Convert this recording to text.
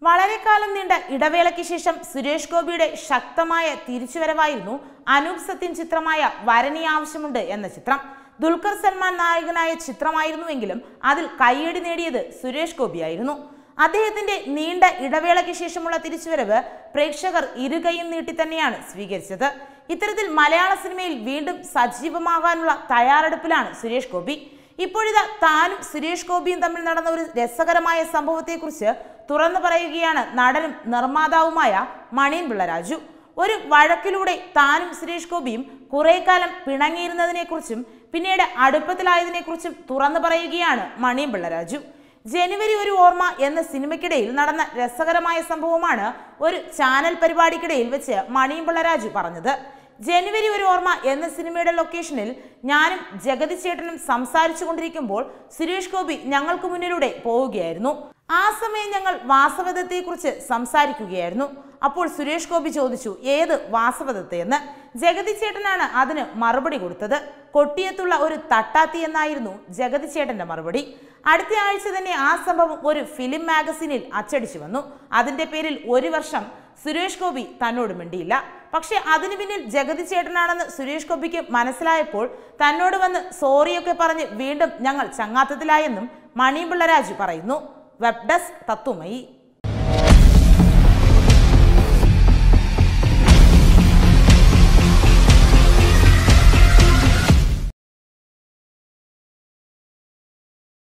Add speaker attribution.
Speaker 1: വളരെ കാലം നീണ്ട ഇടവേളയ്ക്ക് ശേഷം സുരേഷ് ഗോപിയുടെ ശക്തമായ തിരിച്ചുവരവായിരുന്നു അനൂപ് സത്യൻ ചിത്രമായ വരണി ആവശ്യമുണ്ട് എന്ന ചിത്രം ദുൽഖർ സൽമാൻ നായകനായ ചിത്രമായിരുന്നുവെങ്കിലും അതിൽ കയ്യടി നേടിയത് സുരേഷ് ഗോപിയായിരുന്നു അദ്ദേഹത്തിന്റെ നീണ്ട ഇടവേളയ്ക്ക് ശേഷമുള്ള തിരിച്ചുവരവ് പ്രേക്ഷകർ ഇരുകൈയും നീട്ടി തന്നെയാണ് സ്വീകരിച്ചത് ഇത്തരത്തിൽ മലയാള സിനിമയിൽ വീണ്ടും സജീവമാകാനുള്ള തയ്യാറെടുപ്പിലാണ് സുരേഷ് ഗോപി ഇപ്പോഴിതാ താനും സുരേഷ് ഗോപിയും തമ്മിൽ നടന്ന ഒരു രസകരമായ സംഭവത്തെക്കുറിച്ച് തുറന്നു പറയുകയാണ് നടനും നിർമ്മാതാവുമായ മണിയൻ പിള്ള രാജു ഒരു വഴക്കിലൂടെ താനും സുരേഷ് ഗോപിയും കുറെ കാലം പിണങ്ങിയിരുന്നതിനെക്കുറിച്ചും പിന്നീട് അടുപ്പത്തിലായതിനെക്കുറിച്ചും തുറന്നു പറയുകയാണ് മണിയൻ പിള്ള രാജു ജനുവരി ഒരു ഓർമ്മ എന്ന സിനിമയ്ക്കിടയിൽ നടന്ന രസകരമായ സംഭവമാണ് ഒരു ചാനൽ പരിപാടിക്കിടയിൽ വെച്ച് മണിയമ്പിള്ള രാജു പറഞ്ഞത് ജനുവരി ഒരു ഓർമ്മ എന്ന സിനിമയുടെ ലൊക്കേഷനിൽ ഞാനും ജഗതി ചേട്ടനും സംസാരിച്ചു കൊണ്ടിരിക്കുമ്പോൾ സുരേഷ് ഗോപി ഞങ്ങൾക്ക് മുന്നിലൂടെ പോവുകയായിരുന്നു ആ സമയം ഞങ്ങൾ വാസവദത്തെക്കുറിച്ച് സംസാരിക്കുകയായിരുന്നു അപ്പോൾ സുരേഷ് ഗോപി ചോദിച്ചു ഏത് വാസവദത്തെ എന്ന് ജഗതി ചേട്ടനാണ് അതിന് മറുപടി കൊടുത്തത് കൊട്ടിയത്തുള്ള ഒരു തട്ടാത്തി എന്നായിരുന്നു ജഗതി ചേട്ടന്റെ മറുപടി അടുത്ത ആഴ്ച തന്നെ ആ സംഭവം ഒരു ഫിലിം മാഗസിനിൽ അച്ചടിച്ചു വന്നു അതിന്റെ പേരിൽ ഒരു വർഷം സുരേഷ് ഗോപി തന്നോട് മിണ്ടിയില്ല പക്ഷെ അതിനു പിന്നിൽ ജഗതി ചേട്ടനാണെന്ന് സുരേഷ് ഗോപിക്ക് മനസ്സിലായപ്പോൾ തന്നോട് വന്ന് സോറിയൊക്കെ പറഞ്ഞ് വീണ്ടും ഞങ്ങൾ ചങ്ങാത്തത്തിലായെന്നും മണിപിള്ള രാജു പറയുന്നു വെബ് ഡെസ്ക് തത്വമയി